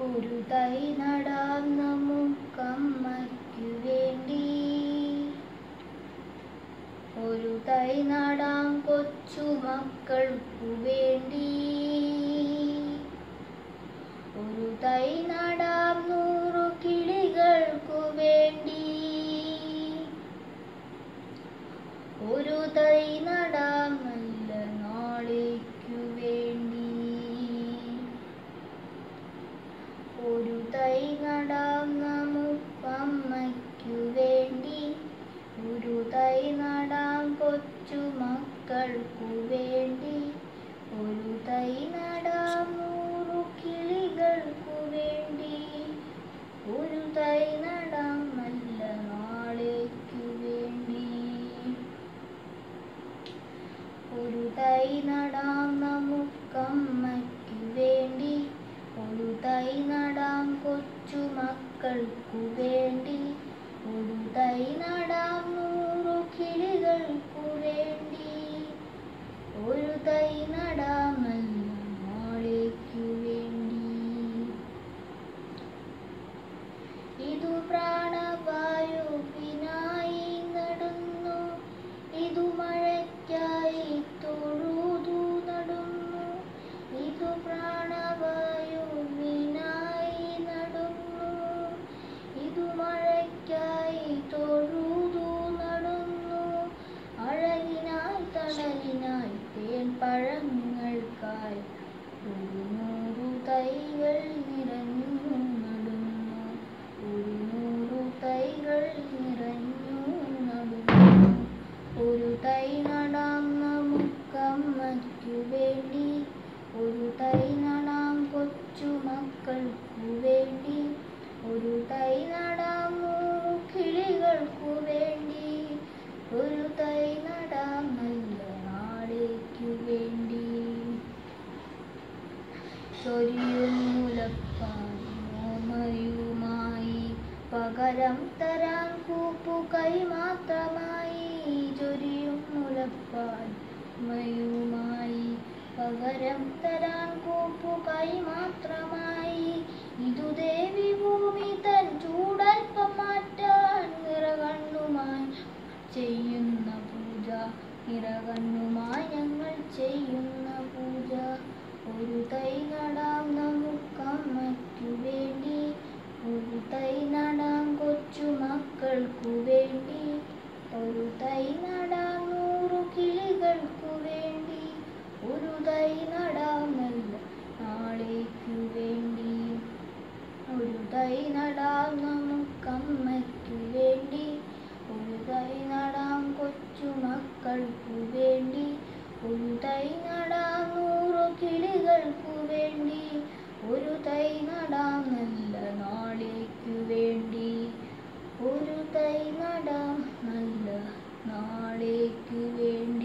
ഒരു തൈ നടാം നമുക്കമ്മയ്ക്കു വേണ്ടി ഒരു തൈ നടാം കൊച്ചുമക്കൾക്കു വേണ്ടി ഒരു തൈ നടാം നൂറു കിളികൾക്കു വേണ്ടി ഒരു തൈ നടാം നല്ല നാളേക്കു വേണ്ടി ഒരു തൈ നടാം നമുക്കമ്മയ്ക്കു വേണ്ടി ഒരു തൈ നടാം കൊച്ചുമക്കൾക്കു വേണ്ടി ഒരു തൈ നടാം നൂറു കിളികൾക്കു വേണ്ടി ഒരു തൈ നടാം നല്ല നാളേക്കു വേണ്ടി ഒരു തൈ നടാം നമുക്കമ്മയ്ക്കു വേണ്ടി ഒരു തൈ നടാം കൊച്ചുമക്കൾക്കു വേണ്ടി ഒരു തൈ നടാം നൂറു കിളികൾക്കു വേണ്ടി ഒരു തൈ നടാം നല്ല നാളേക്കു വേണ്ടി ഇതു പ്രാണവായുവിനായി നടുന്നു ഇതു മഴയ്ക്കായി തൊഴുതു നടുന്നു ഇതു പ്രാണവായുവിനായി നടുന്നു ഇതു മഴയ്ക്കായി തൊഴുതു നടുന്നു അഴകിനായി തണലിനായി തേൻ പഴങ്ങൾക്കായി ഒരു നൂറു തൈകൾ നിറഞ്ഞു നടുന്നു ഒരു നൂറു തൈകൾ നിറഞ്ഞു നടുന്നു ഒരു തൈ നടാം നമുക്കമ്മയ്ക്കു വേണ്ടി ഒരു തൈ നടാം കൊച്ചുമക്കൾക്കു വേണ്ടി ഒരു തൈ നടാം നൂറു കിളികൾക്കു വേണ്ടി ഒരു തൈ നടാം നല്ല നാളേക്കു വേണ്ടി ചൊരിയും മുലപ്പാമയുമായി പകരം തരാൻ കൂപ്പു കൈ മാത്രമായി ചൊരിയും മുലപ്പാമയുമായി പകരം തരാൻ കൂപ്പു കൈ മാത്രമായി ഇതു ദേവി ഭൂമി തൻ ചൂടൽപ്പം മാറ്റാൻ നിറകണ്ണുമായി ചെയ്യുന്ന പൂജ നിറകണ്ണുമായി ഞങ്ങൾ ചെയ്യുന്ന പൂജ ഒരു തൈ നടാം നമുക്കമ്മയ്ക്കു വേണ്ടി ഒരു തൈ നടാം കൊച്ചുമക്കൾക്കു വേണ്ടി ഒരു തൈ നടാം നൂറു കിളികൾക്കു വേണ്ടി ഒരു തൈ നടാം നല്ല നാളേക്കു വേണ്ടി ഒരു തൈ നടാം നമുക്കമ്മയ്ക്കു വേണ്ടി ഒരു തൈ നടാം കൊച്ചുമക്കൾക്കു വേണ്ടി ഒരു തൈ നടാം നൂറു കിളികൾക്കു വേണ്ടി ഒരു തൈ നടാം നല്ല നാളേക്കു വേണ്ടി ഒരു തൈ നടാം നല്ല നാളേക്കു വേണ്ടി